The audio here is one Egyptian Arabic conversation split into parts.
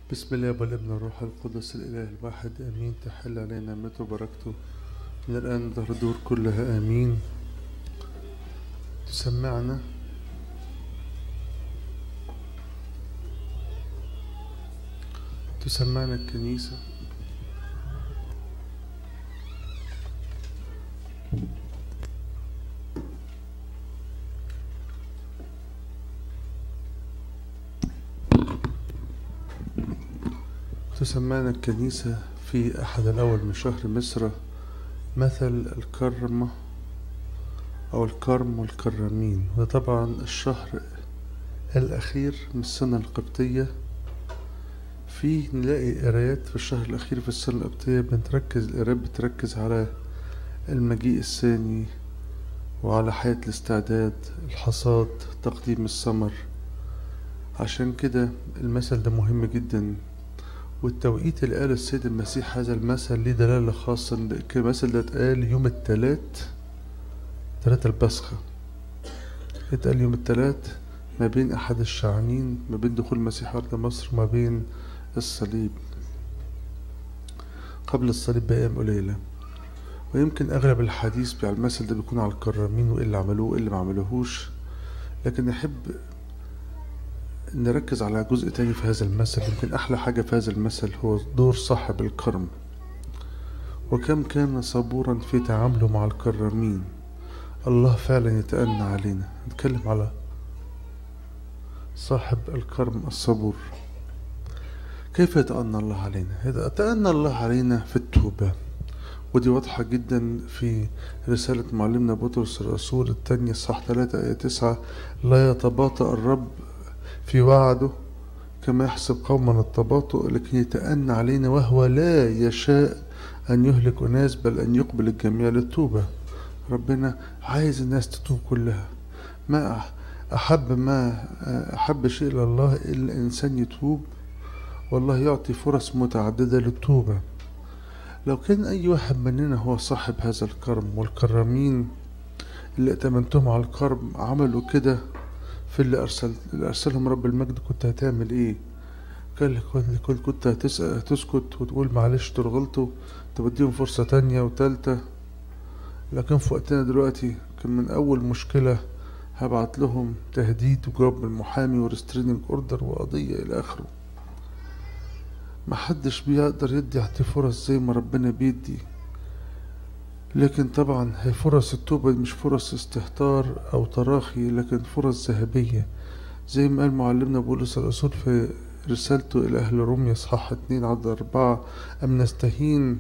بسم الله والابن والروح القدس الإله الواحد آمين تحل علينا نعمته وبركته من الآن ظهر دور كلها آمين تسمعنا تسمعنا الكنيسة تسمعنا الكنيسة في أحد الأول من شهر مصر مثل الكرمة أو الكرم والكرامين وده طبعا الشهر الأخير من السنة القبطية فيه نلاقي قرايات في الشهر الأخير في السنة القبطية بنتركز القرايات بتركز على المجيء الثاني وعلى حياة الاستعداد الحصاد تقديم الثمر عشان كده المثل ده مهم جدا والتوقيت اللي قاله السيد المسيح هذا المثل ليه دلالة خاصة إن المثل ده اتقال يوم التلات تلات البسخة اتقال يوم التلات ما بين أحد الشعانين ما بين دخول المسيح أرض مصر ما بين الصليب قبل الصليب بأيام قليلة ويمكن أغلب الحديث على المثل ده بيكون على الكرامين وإيه اللي عملوه وإيه اللي ما عملوهوش لكن أحب نركز على جزء تاني في هذا المثل يمكن أحلى حاجة في هذا المثل هو دور صاحب الكرم وكم كان صبورا في تعامله مع الكرامين الله فعلا يتأنى علينا نتكلم على صاحب الكرم الصبور كيف يتأنى الله علينا يتأنى الله علينا في التوبة ودي واضحة جدا في رسالة معلمنا بطرس الرسول الثانية صح 3 آية 9 لا يتباطأ الرب في وعده كما يحسب قوما التباطؤ لكن يتأنى علينا وهو لا يشاء أن يهلك أناس بل أن يقبل الجميع للتوبة ربنا عايز الناس تتوب كلها ما أحب ما أحب شيء لله إلا الإنسان يتوب والله يعطي فرص متعددة للتوبة لو كان أي واحد مننا هو صاحب هذا الكرم والكرامين اللي ائتمنتهم على الكرم عملوا كده في اللي أرسل اللي أرسلهم رب المجد كنت هتعمل إيه؟ قال كنت كنت هتسكت وتقول معلش دول غلطوا طب اديهم فرصة تانية وتالتة لكن في وقتنا دلوقتي كان من أول مشكلة هبعت لهم تهديد وجواب من المحامي وريستريننج اوردر وقضية إلى آخره محدش بيقدر يدي يعطي فرص زي ما ربنا بيدي لكن طبعا هي فرص التوبة مش فرص استهتار أو تراخي لكن فرص ذهبية زي ما قال معلمنا بولس الرسول في رسالته إلى أهل روميا إصحاح اتنين عدد أربعة أم نستهين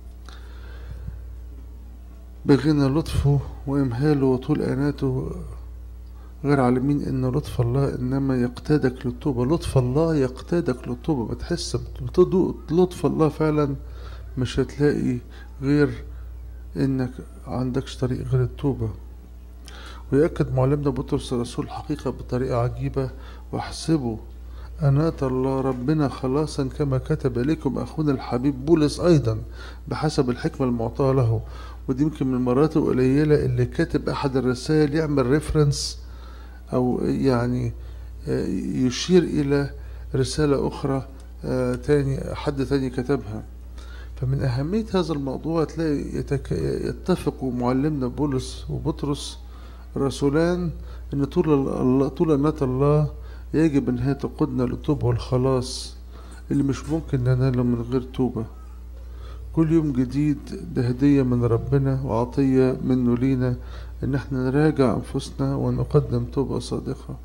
بغنى لطفه وإمهاله وطول أناته غير عالمين ان لطف الله انما يقتادك للتوبه لطف الله يقتادك للتوبه بتحس لطف الله فعلا مش هتلاقي غير انك عندكش طريق غير التوبه ويأكد معلمنا بطرس الرسول الحقيقة بطريقة عجيبة واحسبوا أنات الله ربنا خلاصا كما كتب إليكم أخونا الحبيب بولس أيضا بحسب الحكمة المعطاة له ودي يمكن من المرات القليلة اللي كاتب أحد الرسائل يعمل ريفرنس أو يعني يشير إلى رسالة أخرى تاني حد تاني كتبها فمن أهمية هذا الموضوع تلاقي يتك... يتفق معلمنا بولس وبطرس الرسولان أن طول الله طول أناة الله يجب أن هي تقودنا للتوبة والخلاص اللي مش ممكن نناله من غير توبة كل يوم جديد ده هدية من ربنا وعطية منه لينا ان احنا نراجع انفسنا ونقدم توبة صادقة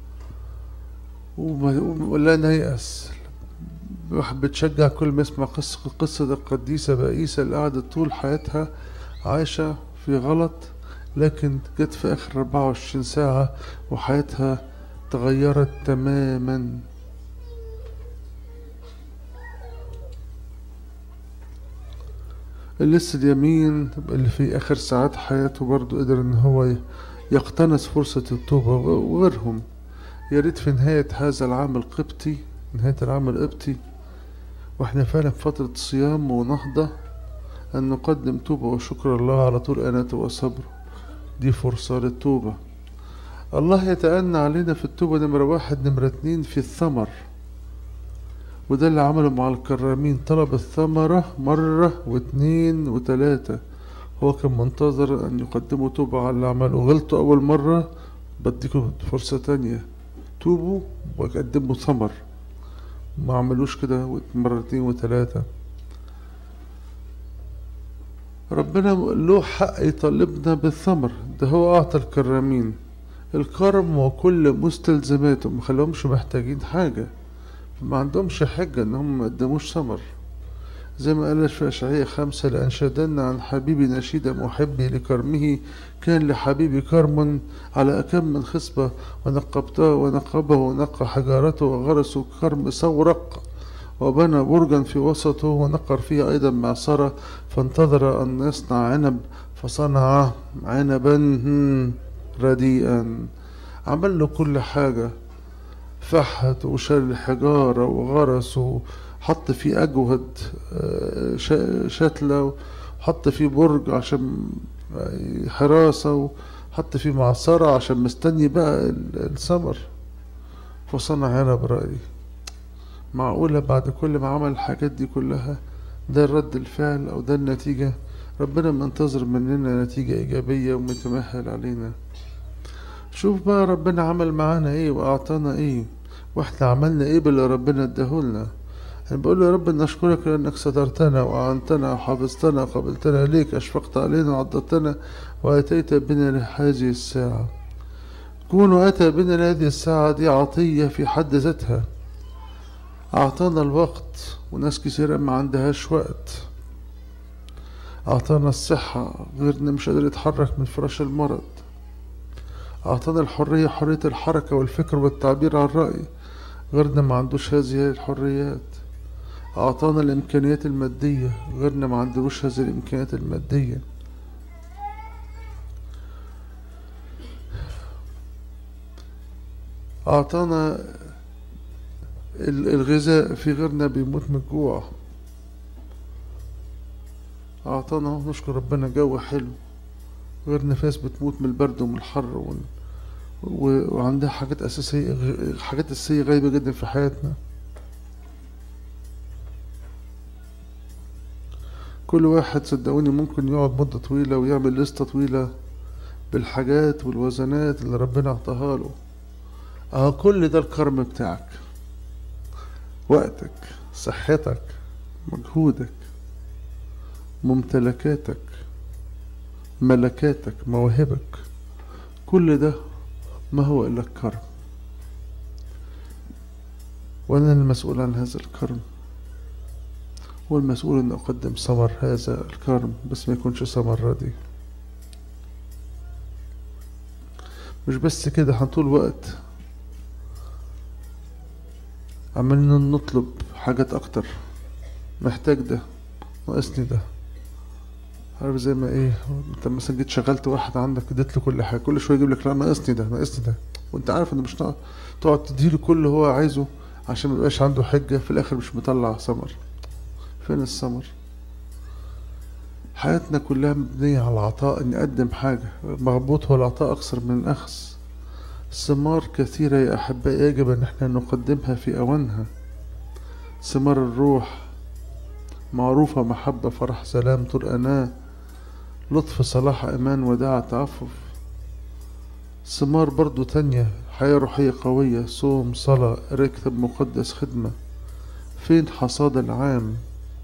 ولا نيأس بتشجع كل ما يسمع قصة قصة القديسة بائسة اللي قعدت طول حياتها عايشة في غلط لكن جت في آخر 24 ساعة وحياتها تغيرت تماما لسه اليمين اللي في آخر ساعات حياته برضو قدر إن هو يقتنص فرصة التوبة وغيرهم يا ريت في نهاية هذا العام القبطي نهاية العام القبطي واحنا فعلا في فترة صيام ونهضة أن نقدم توبة وشكر الله على طول أناته وصبره دي فرصة للتوبة الله يتأنى علينا في التوبة نمرة واحد نمرة اتنين في الثمر وده اللي عمله مع الكرامين طلب الثمرة مرة واتنين وتلاتة هو كان منتظر أن يقدموا توبة على اللي عمله غلطوا أول مرة بديكوا فرصة تانية توبوا وقدموا ثمر ما عملوش كده مرتين وتلاتة ربنا له حق يطالبنا بالثمر ده هو أعطى الكرامين الكرم وكل مستلزماته مخليهمش محتاجين حاجة ما عندهمش حجة ان هم ما قدموش ثمر زي ما قال في أشعية خمسة لأنشدن عن حبيبي نشيد محبي لكرمه كان لحبيبي كرم على أكم من خصبة ونقبته ونقبه ونقى حجارته وغرسه كرم سورق وبنى برجا في وسطه ونقر فيه أيضا معصرة فانتظر أن يصنع عنب فصنع عنبا رديئا عمل له كل حاجة فحت وشال حجارة وغرس وحط فيه أجود شتلة وحط فيه برج عشان حراسة وحط فيه معصرة عشان مستني بقى الثمر فصنع عنب رأي معقولة بعد كل ما عمل الحاجات دي كلها ده رد الفعل أو ده النتيجة ربنا منتظر مننا نتيجة إيجابية ومتمهل علينا شوف بقى ربنا عمل معانا ايه واعطانا ايه واحنا عملنا ايه باللي ربنا اداهولنا انا بقول له يا رب نشكرك لانك سترتنا واعنتنا وحفظتنا وقبلتنا ليك اشفقت علينا وعضدتنا واتيت بنا لهذه الساعة كون اتى بنا لهذه الساعة دي عطية في حد ذاتها اعطانا الوقت وناس كثيرة ما عندهاش وقت اعطانا الصحة غيرنا مش قادر يتحرك من فراش المرض أعطانا الحرية حرية الحركة والفكر والتعبير عن الرأي غيرنا ما عندوش هذه الحريات أعطانا الإمكانيات المادية غيرنا ما عندوش هذه الإمكانيات المادية أعطانا الغذاء في غيرنا بيموت من الجوع أعطانا نشكر ربنا جو حلو غير نفاس بتموت من البرد ومن الحر و... و... وعندها حاجات أساسية حاجات أساسية غايبة جدا في حياتنا كل واحد صدقوني ممكن يقعد مدة طويلة ويعمل لستة طويلة بالحاجات والوزنات اللي ربنا عطاها له اه كل ده الكرم بتاعك وقتك صحتك مجهودك ممتلكاتك ملكاتك مواهبك كل ده ما هو إلا الكرم وأنا المسؤول عن هذا الكرم والمسؤول أن أقدم ثمر هذا الكرم بس ما يكونش ثمر ردي مش بس كده هنطول وقت عمالين نطلب حاجات أكتر محتاج ده ناقصني ده عارف زي ما ايه انت مثلا جيت شغلت واحد عندك اديت له كل حاجه كل شويه يجيب لك لا ناقصني ده ناقصني ده وانت عارف انه مش ناقص تقعد تديله كل اللي هو عايزه عشان ما يبقاش عنده حجه في الاخر مش مطلع ثمر فين الثمر حياتنا كلها مبنية على العطاء نقدم حاجة مربوط هو العطاء أكثر من الأخذ ثمار كثيرة يا أحبائي يجب أن احنا نقدمها في أوانها ثمار الروح معروفة محبة فرح سلام طول أناة لطف صلاح إيمان وداع تعفف ثمار برضو تانية حياة روحية قوية صوم صلاة ركب مقدس خدمة فين حصاد العام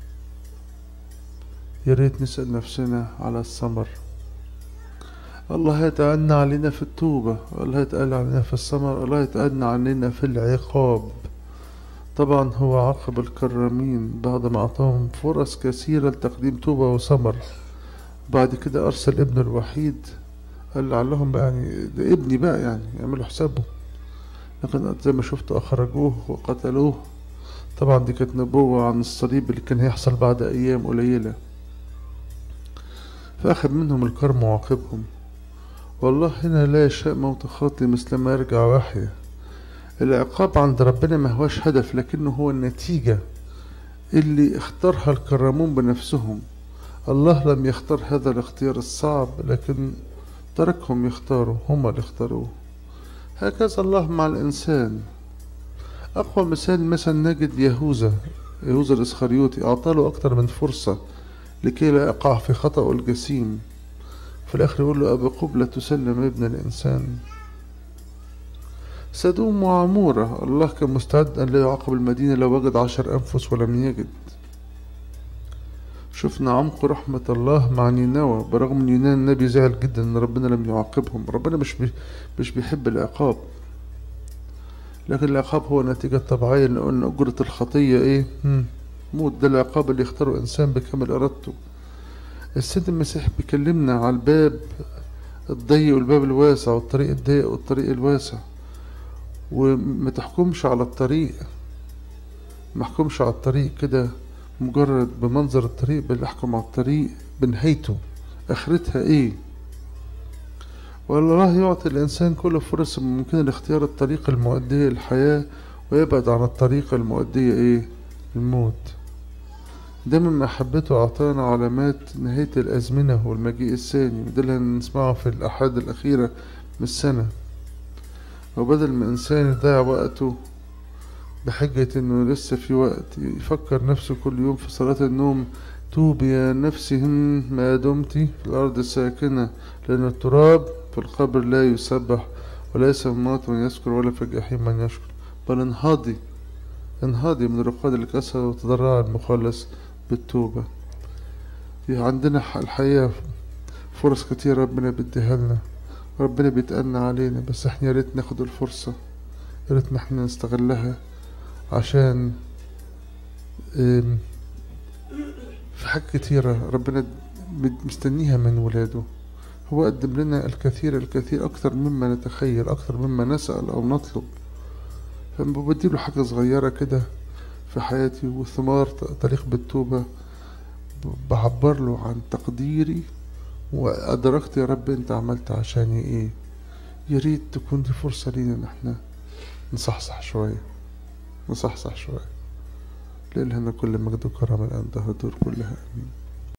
يا ريت نسأل نفسنا على الثمر الله يتأنى علينا في التوبة الله يتأنى علينا في الثمر الله يتأنى علينا في العقاب طبعا هو عاقب الكرامين بعد ما أعطاهم فرص كثيرة لتقديم توبة وثمر بعد كده أرسل ابنه الوحيد قال لعلهم بقى يعني ده ابني بقى يعني يعملوا حسابه لكن زي ما شفتوا أخرجوه وقتلوه طبعا دي كانت نبوة عن الصليب اللي كان هيحصل بعد أيام قليلة فأخذ منهم الكرم وعاقبهم والله هنا لا يشاء موت خاطي مثل ما يرجع وحيه العقاب عند ربنا ما هوش هدف لكنه هو النتيجة اللي اختارها الكرامون بنفسهم الله لم يختار هذا الاختيار الصعب لكن تركهم يختاروا هم اللي اختاروه هكذا الله مع الإنسان أقوى مثال مثلا نجد يهوذا يهوذا الإسخريوطي أعطاله أكتر من فرصة لكي لا يقع في خطأه الجسيم في الآخر يقول له أبي قبلة تسلم ابن الإنسان سدوم وعمورة الله كان مستعد أن لا يعاقب المدينة لو وجد عشر أنفس ولم يجد شفنا عمق رحمة الله مع نينوى برغم ان يونان النبي زعل جدا ان ربنا لم يعاقبهم ربنا مش بي مش بيحب العقاب لكن العقاب هو نتيجة طبيعية لأن أجرة الخطية إيه؟ مم. موت ده العقاب اللي يختاره إنسان بكامل إرادته السيد المسيح بيكلمنا على الباب الضيق والباب الواسع والطريق الضيق والطريق الواسع وما تحكمش على الطريق ما احكمش على الطريق كده مجرد بمنظر الطريق بل احكم على الطريق بنهايته اخرتها ايه والله يعطي الانسان كل فرص ممكنه لاختيار الطريق المؤديه للحياه ويبعد عن الطريق المؤديه ايه الموت ده من محبته أعطانا علامات نهاية الأزمنة والمجيء الثاني وده اللي هنسمعه في الأحاد الأخيرة من السنة وبدل ما إنسان يضيع وقته بحجة إنه لسه في وقت يفكر نفسه كل يوم في صلاة النوم توب يا نفسي هم ما دمت في الأرض ساكنة لأن التراب في القبر لا يسبح وليس موت من يذكر ولا في الجحيم من يشكر بل انهضي انهضي من الرقاد اللي كسر وتضرع المخلص بالتوبة عندنا الحقيقة فرص كتير ربنا بيديها لنا ربنا بيتأنى علينا بس احنا يا ريت ناخد الفرصة يا ريت احنا نستغلها عشان في حاجات كتيرة ربنا مستنيها من ولاده هو قدم لنا الكثير الكثير أكثر مما نتخيل أكثر مما نسأل أو نطلب فلما بديله حاجة صغيرة كده في حياتي وثمار طريق بالتوبة بعبر له عن تقديري وأدركت يا رب أنت عملت عشاني إيه يا ريت تكون دي فرصة لينا إن إحنا نصحصح شوية نصحصح شوية لإلهنا كل مجد وكرم الآن ده دور كلها آمين